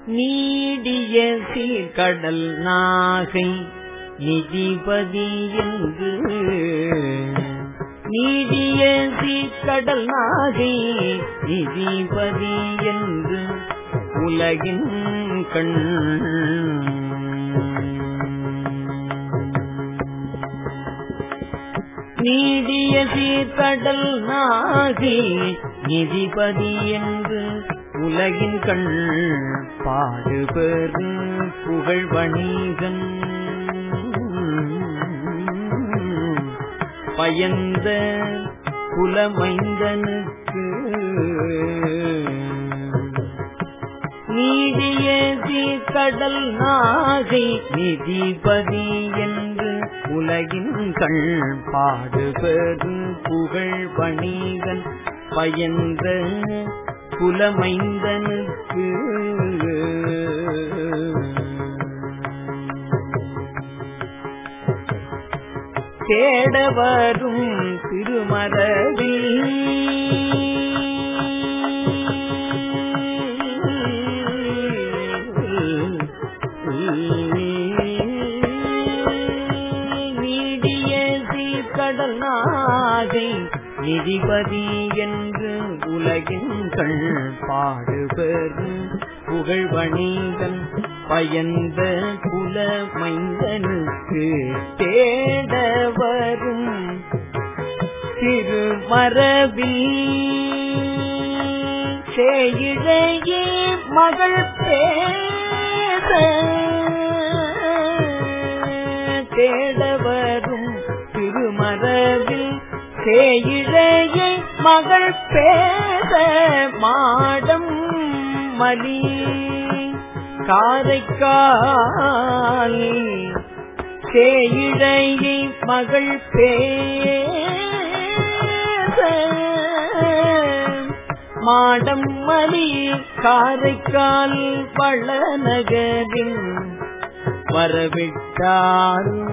நீடிய சீர்கடல் நாகை நிதிபதி என்று நீடிய சீர்கடல் நாகை நிதிபதி என்று உலகின் கண் நீடிய சீர்கடல் நாகி நிதிபதி என்று உலகின் கண் பாடுபெறு புகழ் வணிகன் பயந்த குலமைந்தனுக்கு நீடிய சீர்கடல் நாகை நிதிபதி என்று உலகின் கண் பாடுபெறு புகழ் வணிகன் பயந்த குலமைந்தனுக்கு தேடவரும் திருமரவில் நீடிய சீர்கடல் நாகை நிதிபதி என்று உலகின் கண் பாடுபெறு புகழ் வணிகன் பயந்த குல மைந்தனுக்கு தேடவரும் திருமரபில் சேயிழையே மகள் பேச தேடவரும் திருமரபில் சேயிழையை மகள் பேச மாடம் மலி காரைக்கால் சேயிழையை மகள் பேச மாடம் மலி காரைக்கால் வளநகரில் வரவிட்டார்